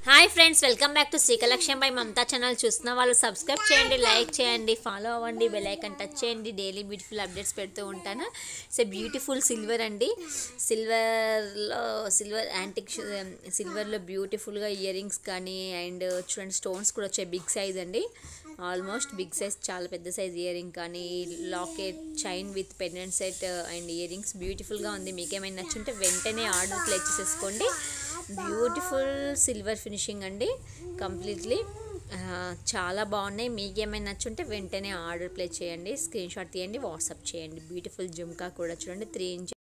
hi friends welcome back to శ్రీకలక్ష్యం by Mamata channel చూస్తున్న వాళ్ళు సబ్స్క్రైబ్ చేయండి లైక్ చేయండి ఫాలో అవ్వండి బెల్ ఐకన్ టచ్ చేయండి డైలీ బ్యూటిఫుల్ అప్డేట్స్ పెడుతూ ఉంటాను సో బ్యూటిఫుల్ సిల్వర్ అండి సిల్వర్లో సిల్వర్ యాంటిక్ సిల్వర్లో బ్యూటిఫుల్గా ఇయర్ రింగ్స్ కానీ అండ్ చూడండి స్టోన్స్ కూడా వచ్చాయి బిగ్ సైజ్ అండి ఆల్మోస్ట్ బిగ్ సైజ్ చాలా పెద్ద సైజ్ ఇయర్ రింగ్ కానీ locket chain with pendant set and earrings బ్యూటిఫుల్గా ఉంది మీకు ఏమైనా నచ్చుంటే వెంటనే ఆర్డర్ ప్లేస్ చేసేసుకోండి బ్యూటిఫుల్ సిల్వర్ ఫినిషింగ్ అండి కంప్లీట్లీ చాలా బాగున్నాయి మీకు ఏమైనా నచ్చుంటే వెంటనే ఆర్డర్ ప్లేస్ చేయండి స్క్రీన్ షాట్ తీయండి వాట్సాప్ చేయండి బ్యూటిఫుల్ జుమ్కా కూడా చూడండి త్రీ ఇంచ్